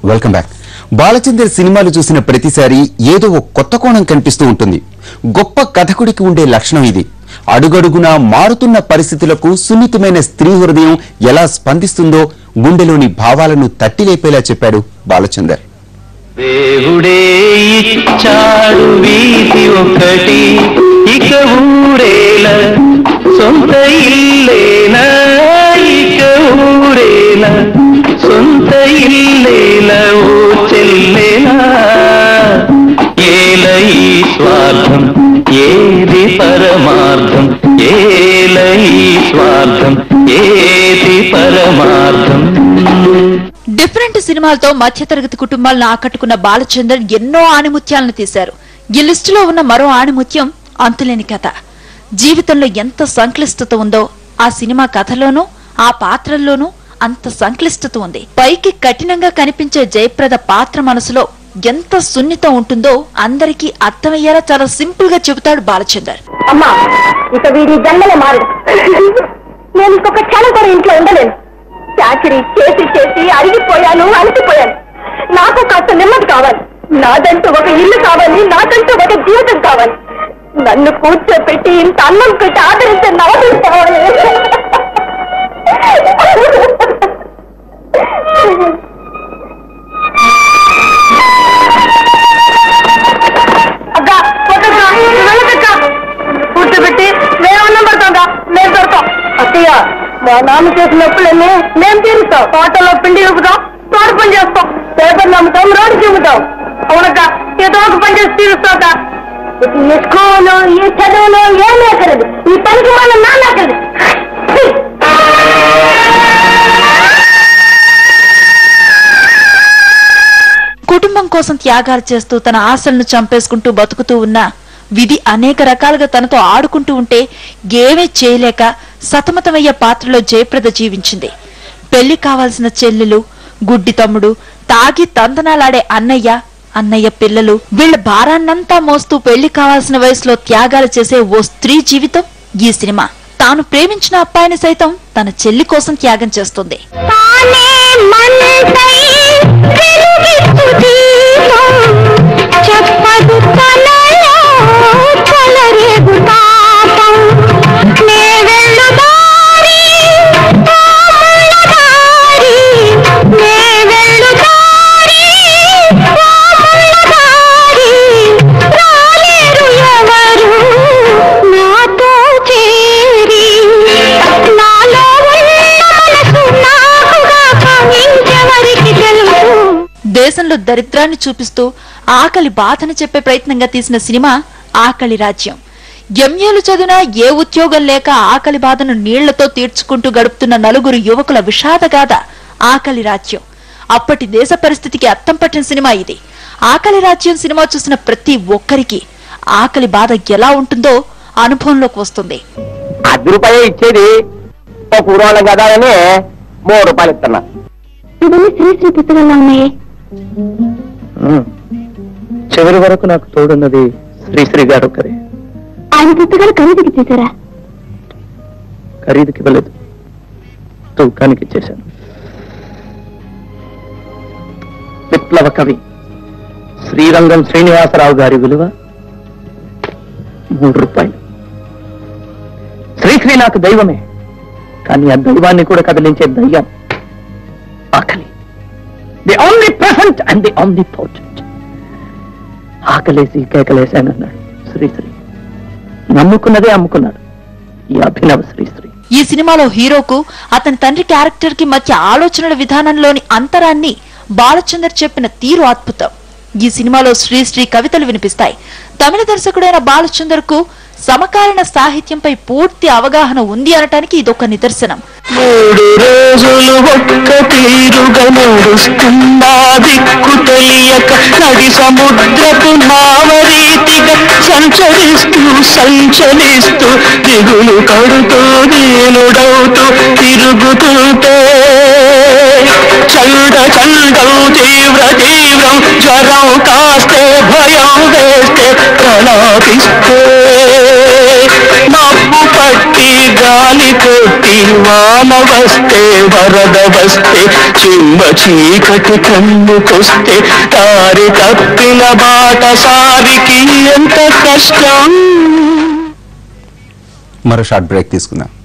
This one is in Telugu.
వెల్కమ్ బ్యాక్ బాలచందర్ సినిమాలు చూసిన ప్రతిసారి ఏదో ఒక కొత్త కోణం కనిపిస్తూ ఉంటుంది గొప్ప కథకుడికి ఉండే లక్షణం ఇది అడుగడుగునా మారుతున్న పరిస్థితులకు సున్నితమైన స్త్రీ హృదయం ఎలా స్పందిస్తుందో గుండెలోని భావాలను తట్టిలేపేలా చెప్పాడు బాలచందర్ దేవుడే ఇచ్చాడు వీధి ఒకటి ఇక ఊరేల సొంత ఇల్లేనా ఇక ఊరేల సొంత ఇల్లేల ఓ చెల్లేనా ఏల ఈ స్వార్థం ఏది పరమార్థం ఏల ఈ స్వార్థం ఏది పరమార్థం డిఫరెంట్ సినిమాలతో మధ్యతరగతి కుటుంబాలను ఆకట్టుకున్న బాలచందర్ ఎన్నో ఆణిముత్యాలను తీశారు ఈ లిస్టులో ఉన్న మరో ఆణిముత్యం అంతులేని కథ జీవితంలో ఎంత సంక్లిష్టత ఉందో ఆ సినిమా కథలోనూ ఆ పాత్రల్లోనూ అంత సంక్లిష్టత ఉంది పైకి కఠినంగా కనిపించే జయప్రద పాత్ర మనసులో ఎంత సున్నితం ఉంటుందో అందరికీ అర్థమయ్యేలా చాలా సింపుల్ గా చెబుతాడు బాలచందర్ అమ్మా ఇక వీడి జన్మలే మారడు నేను ఇంకొక క్షణం కూడా ఇంట్లో ఉండలేను చాకరీ చేసి చేసి అరిగిపోయాను అలసిపోయాను నాకు కాస్త నెమ్మది కావాలి నాదంటూ ఒక ఇల్లు కావాలి నాదంటూ ఒక జీవితం కావాలి నన్ను కూర్చోపెట్టి ఇంత అన్నం పెట్టి ఆదరించే నవదం కావాలి అక్క వద్దక్క, వెళ్ళకక్క. కూర్చోబెట్టి మేము అన్నం పెడతాంగా మేము పెడతాం అత్తయ్య మా నాన్న చేసిన నొప్పులన్నీ మేము తీరుస్తాం తోటలో పిండి ఊపుతాం తోట పని చేస్తాం పేపర్లు అమ్ముతాం రోడ్డు చూపుతాం అవునక్క ఏదో ఒక పని చేసి తీరుస్తాక ఈ స్కూలు ఈ చదువులు ఏమీ ఎక్కలేదు ఈ పనికి మన నాన్న ఎక్కలేదు కుటుంబం కోసం త్యాగాలు చేస్తూ తన ఆశలను చంపేసుకుంటూ బతుకుతూ ఉన్న విధి అనేక రకాలుగా తనతో ఆడుకుంటూ ఉంటే ఏమీ చేయలేక సతమతమయ్యే పాత్రలో జయప్రద జీవించింది పెళ్లి కావాల్సిన చెల్లెలు గుడ్డి తమ్ముడు తాగి తందనాలాడే అన్నయ్య అన్నయ్య పిల్లలు వీళ్ళ భారాన్నంతా మోస్తూ పెళ్లి కావాల్సిన వయసులో త్యాగాలు చేసే ఓ స్త్రీ జీవితం ఈ సినిమా తాను ప్రేమించిన అబ్బాయిని సైతం తన చెల్లి కోసం త్యాగం చేస్తుంది తానే మనసై వెలుగిచ్చు దీపం చెప్పదు తనలో చెలరేగు తాపం నే వెళ్ళు దారి రాముల దారి నే వెళ్ళు దారి రాముల దారి రాలేరు ఎవరు నాతో చేరి నాలో ఉన్న మనసు నాకుగా ఇంకెవరికి తెలుసు దేశంలో దరిద్రాన్ని చూపిస్తూ ఆకలి బాధను చెప్పే ప్రయత్నంగా తీసిన సినిమా ఆకలి రాజ్యం ఎంఏలు చదివినా ఏ ఉద్యోగం లేక ఆకలి బాధను నీళ్లతో తీర్చుకుంటూ గడుపుతున్న నలుగురు యువకుల విషాదగాథ ఆకలి రాజ్యం అప్పటి దేశ పరిస్థితికి అర్థం పట్టిన సినిమా ఇది ఆకలి రాజ్యం సినిమా చూసిన ప్రతి ఒక్కరికి ఆకలి బాధ ఎలా ఉంటుందో అనుభవంలోకి వస్తుంది అర్ధ రూపాయే ఇచ్చేది ఓ కూరవాళ్ళం కదా అని మూడు రూపాయలు ఇస్తున్నా ఇవన్నీ శ్రీశ్రీ పుస్తకంలో ఉన్నాయే చివరి వరకు నాకు తోడున్నది శ్రీశ్రీ గారు ఒకరే ఆయన పుస్తకాలు ఖరీదుకి చేశారా ఖరీదుకి ఇవ్వలేదు తూకానికి ఇచ్చేశాను విప్లవ కవి శ్రీరంగం శ్రీనివాసరావు గారి విలువ మూడు రూపాయలు శ్రీశ్రీ నాకు దైవమే కానీ ఆ దైవాన్ని కూడా కదిలించే దయ్యం ఆకలి the only present and the only portent ఆకలేసి కేకలేశానన్నాడు శ్రీశ్రీ నమ్ముకున్నదే అమ్ముకున్నాడు ఈ అభినవ శ్రీశ్రీ ఈ సినిమాలో హీరోకు అతని తండ్రి క్యారెక్టర్ కి మధ్య ఆలోచనల విధానంలోని అంతరాన్ని బాలచందర్ చెప్పిన తీరు అద్భుతం ఈ సినిమాలో శ్రీశ్రీ కవితలు వినిపిస్తాయి తమిళ దర్శకుడైన బాలచందర్ కు సమకాలీన సాహిత్యంపై పూర్తి అవగాహన ఉంది అనటానికి ఇదొక నిదర్శనం మూడు రోజులు ఒక్క తీరుగా నడుస్తున్నా దిక్కు తెలియక నది సముద్రపు నావరీతిగా సంచరిస్తూ సంచలిస్తూ దిగులు కడుతూ నీలుడవుతూ తిరుగుతుంటే చండ చండం తీవ్ర తీవ్రం జ్వరం కాస్తే భయం వేస్తే ప్రలాపిస్తే మబ్బు పట్టి గాలితో కొట్టి వాన వస్తే వరద వస్తే చిమ్మ చీకటి కన్నుకొస్తే దారి తప్పిన బాట సారికి ఎంత కష్టం మరో షార్ట్ బ్రేక్ తీసుకుందాం